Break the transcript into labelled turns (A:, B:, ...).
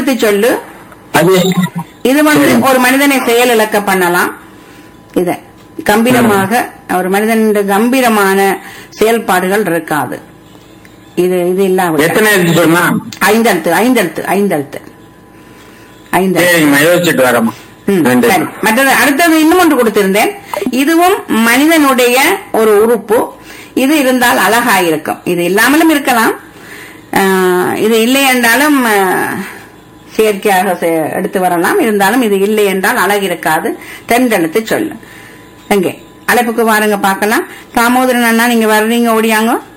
A: எழுத்து சொல்லு
B: அது
A: இது வந்து
B: சரி.
A: ஒரு மனிதனை செயல் இழக்க பண்ணலாம் இத கம்பீரமாக ஒரு மனிதன் கம்பீரமான செயல்பாடுகள் இருக்காது இது இது இல்லாம
B: எத்தனை எழுத்து சொன்னா
A: ஐந்தெழுத்து ஐந்தெழுத்து ஐந்தெழுத்து ஐந்தெழுத்து
B: சரிங்கம்மா யோசிச்சுட்டு வரேம்மா
A: ம்,
B: நன்றி
A: சரி. மற்றது அடுத்தது இன்னும் ஒன்று கொடுத்திருந்தேன் இதுவும் மனிதனுடைய ஒரு உறுப்பு இது இருந்தால் அழகாயிருக்கும் இது இல்லாமலும் இருக்கலாம் ஆஹ், இது இல்லை என்றாலும் ஆஹ், செயற்கையாக செ- எடுத்து வரலாம் இருந்தாலும் இது இல்லை என்றால் அழகு இருக்காது தென்றெழுத்து சொல்லு எங்கே அழைப்புக்கு வாருங்க பார்க்கலாம் தாமோதரன் அண்ணா நீங்க வர்றீங்க ஓடியாங்க